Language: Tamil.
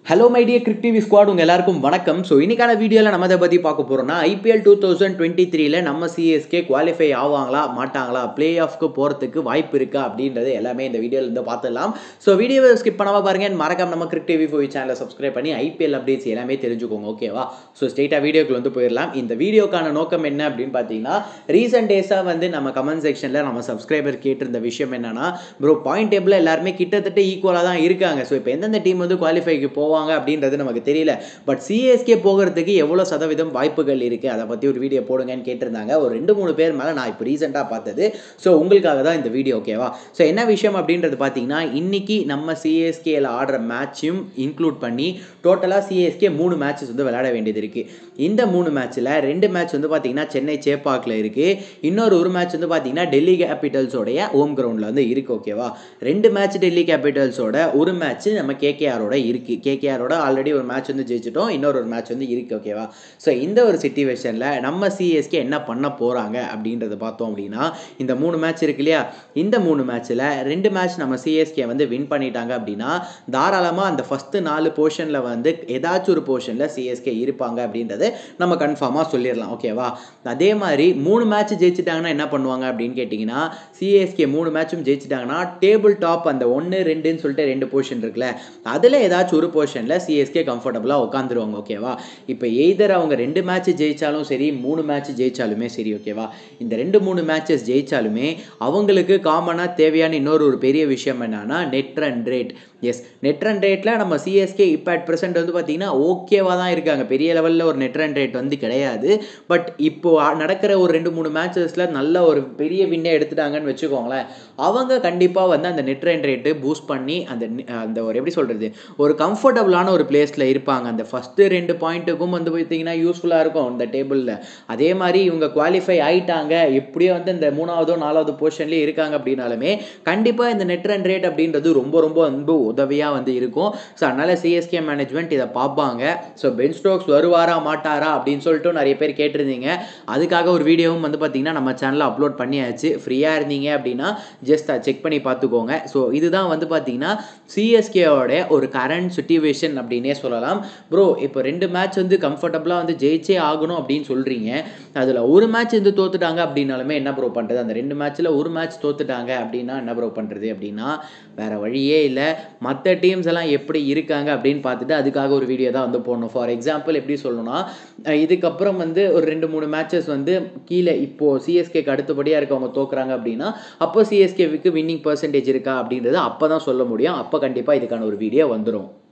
hello my dear cric TV squad உங்கள் எல்லாருக்கும் வணக்கம் ஸோ இன்னைக்கான வீடியோவில் நம்ம அதை பற்றி பார்க்க போகிறோம்னா ஐபிஎல் டூ தௌசண்ட் டுவெண்ட்டி த்ரீல நம்ம சிஎஸ்கே குவாலிஃபை ஆவாங்களா மாட்டாங்களா பிளே ஆஃப்க்கு போகிறதுக்கு வாய்ப்பு இருக்கா அப்படின்றது எல்லாமே இந்த வீடியோவில் இருந்து பார்த்துடலாம் ஸோ வீடியோவை ஸ்கிப் பண்ணாமல் பாருங்க and மறக்காம நம்ம கிரிக் டிவி ஃபோய் சேனலை சப்ஸ்கிரைப் பண்ணி ஐபிஎல் அப்டேட்ஸ் எல்லாமே தெரிஞ்சுக்கோங்க ஓகேவா ஸோ ஸ்ட்ரெயிட்டாக வீடியோக்குள்ள வந்து போயிடலாம் இந்த வீடியோக்கான நோக்கம் என்ன அப்படின்னு பார்த்தீங்கன்னா ரீசெண்ட் டேஸாக வந்து நம்ம கமெண்ட் செக்ஷனில் நம்ம சப்ஸ்கிரைபர் கேட்டிருந்த விஷயம் என்னன்னா ப்ரோ பாயிண்ட் டேபிள் எல்லாருமே கிட்டத்தட்ட ஈக்குவலாக தான் இருக்காங்க ஸோ இப்போ எந்தெந்த டீம் வந்து குவாலிஃபைக்கு போவாங்க அப்படின்றது நமக்கு தெரியல பட் சிஎஸ்கே போகிறதுக்கு எவ்வளோ சதவீதம் வாய்ப்புகள் இருக்குது அதை பற்றி ஒரு வீடியோ போடுங்கன்னு கேட்டிருந்தாங்க ஒரு ரெண்டு மூணு பேர் மேலே நான் இப்போ ரீசெண்டாக பார்த்தது ஸோ உங்களுக்காக தான் இந்த வீடியோ ஓகேவா ஸோ என்ன விஷயம் அப்படின்றது பார்த்தீங்கன்னா இன்னைக்கு நம்ம சிஎஸ்கேல ஆடுற மேட்சையும் இன்க்ளூட் பண்ணி டோட்டலாக சிஎஸ்கே மூணு மேட்சஸ் வந்து விளையாட வேண்டியது இருக்குது இந்த மூணு மேட்ச்சில் ரெண்டு மேட்ச் வந்து பார்த்தீங்கன்னா சென்னை சேப்பாக்கில் இருக்குது இன்னொரு ஒரு மேட்ச் வந்து பார்த்தீங்கன்னா டெல்லி கேபிட்டல்ஸோடைய ஹோம் கிரவுண்டில் வந்து இருக்குது ஓகேவா ரெண்டு மேட்ச் டெல்லி கேபிட்டல்ஸோட ஒரு மேட்ச் நம்ம கேகேஆரோட இருக்குது கேகேஆரோட ஆல்ரெடி ஒரு மேட்ச் வந்து ஜெயிச்சிட்டோம் இன்னொரு ஒரு மேட்ச் வந்து இருக்குது ஓகேவா ஸோ இந்த ஒரு சுச்சுவேஷனில் நம்ம சிஎஸ்கே என்ன பண்ண போகிறாங்க அப்படின்றத பார்த்தோம் அப்படின்னா இந்த மூணு மேட்ச் இருக்கு இல்லையா இந்த மூணு மேட்ச்சில் ரெண்டு மேட்ச் நம்ம சிஎஸ்கே வந்து வின் பண்ணிட்டாங்க அப்படின்னா தாராளமாக அந்த ஃபஸ்ட்டு நாலு போர்ஷனில் வந்து ஏதாச்சும் ஒரு போர்ஷனில் சிஎஸ்கே இருப்பாங்க அப்படின்றது நம்ம கன்ஃபார்மாக சொல்லிடலாம் ஓகேவா அதே மாதிரி மூணு மேட்ச் ஜெயிச்சிட்டாங்கன்னா என்ன பண்ணுவாங்க அப்படின்னு கேட்டிங்கன்னா சிஎஸ்கே மூணு மேட்சும் ஜெயிச்சிட்டாங்கன்னா டேபிள் டாப் அந்த ஒன்று ரெண்டுன்னு சொல்லிட்டு ரெண்டு போர்ஷன் இருக்குல்ல அதில் ஏதாச்சும் ஒரு போர்ஷனில் சிஎஸ்கே கம்ஃபர்டபுளாக உட்காந்துருவாங்க ஓகேவா இப்போ எய்தர் அவங்க ரெண்டு மேட்ச் ஜெயிச்சாலும் சரி மூணு மேட்ச் ஜெயிச்சாலுமே சரி ஓகேவா இந்த ரெண்டு மூணு மேட்சஸ் ஜெயிச்சாலுமே அவங்களுக்கு காமனாக தேவையான இன்னொரு ஒரு பெரிய விஷயம் என்னன்னா net run rate yes net run ரேட்டில் நம்ம சிஎஸ்கே இப்போ அட் ப்ரெசென்ட் வந்து பார்த்தீங்கன்னா ஓகேவாக தான் இருக்காங்க பெரிய லெவலில் ஒரு நெட் ரன் ரேட் வந்து கிடையாது பட் இப்போ நடக்கிற ஒரு ரெண்டு மூணு மேட்சஸில் நல்ல ஒரு பெரிய வின்னை எடுத்துட்டாங்கன்னு வச்சுக்கோங்களேன் அவங்க கண்டிப்பாக வந்து அந்த நெட் ரன் ரேட்டு பூஸ்ட் பண்ணி அந்த அந்த ஒரு எப்படி சொல்கிறது ஒரு கம்ஃபர்டபுளான ஒரு பிளேஸில் இருப்பாங்க அந்த ஃபஸ்ட்டு ரெண்டு பாயிண்ட்டுக்கும் வந்து பார்த்தீங்கன்னா யூஸ்ஃபுல்லாக இருக்கும் இந்த டேபிளில் அதே மாதிரி இவங்க குவாலிஃபை ஆயிட்டாங்க எப்படியோ வந்து இந்த மூணாவதோ நாலாவது பொசிஷன்லேயே இருக்காங்க அப்படின்னாலுமே கண்டிப்பாக இந்த நெட் ரன் ரேட் அப்படின்றது ரொம்ப ரொம்ப ரொம்ப உதவியாக வந்து இருக்கும் ஸோ அதனால் சிஎஸ்கே மேனேஜ்மெண்ட் இதை பார்ப்பாங்க ஸோ பென் ஸ்டோக்ஸ் வருவாரா மாட்டாரா அப்படின்னு சொல்லிட்டு நிறைய பேர் கேட்டிருந்தீங்க அதுக்காக ஒரு வீடியோவும் வந்து பார்த்தீங்கன்னா நம்ம சேனலில் அப்லோட் பண்ணியாச்சு ஃப்ரீயாக இருந்தீங்க அப்படின்னா ஜஸ்ட் அதை செக் பண்ணி பார்த்துக்கோங்க ஸோ இதுதான் வந்து பார்த்தீங்கன்னா சிஎஸ்கேவோட ஒரு கரண்ட் சுச்சுவேஷன் அப்படின்னே சொல்லலாம் ப்ரோ இப்போ ரெண்டு மேட்ச் வந்து கம்ஃபர்டபுளாக வந்து ஜெயிச்சே ஆகணும் அப்படின்னு சொல்கிறீங்க அதில் ஒரு மேட்ச் வந்து தோத்துட்டாங்க அப்படின்னாலுமே என்ன ப்ரோ பண்ணுறது அந்த ரெண்டு மேட்ச்சில் ஒரு மேட்ச் தோத்துட்டாங்க அப்படின்னா என்ன ப்ரோ பண்ணுறது அப்படின்னா வேறு வழியே இல்லை மற்ற டீம்ஸ் எல்லாம் எப்படி இருக்காங்க அப்படின்னு பார்த்துட்டு அதுக்காக ஒரு வீடியோ தான் வந்து போடணும் ஃபார் எக்ஸாம்பிள் எப்படி சொல்லணும்னா இதுக்கப்புறம் வந்து ஒரு ரெண்டு மூணு மேட்சஸ் வந்து கீழே இப்போது சிஎஸ்கேக்கு அடுத்தபடியாக இருக்கவங்க தோக்குறாங்க அப்படின்னா அப்போ சிஎஸ்கேவுக்கு வின்னிங் பர்சன்டேஜ் இருக்கா அப்படின்றது அப்போ தான் சொல்ல முடியும் அப்போ கண்டிப்பாக இதுக்கான ஒரு வீடியோ வந்துடும்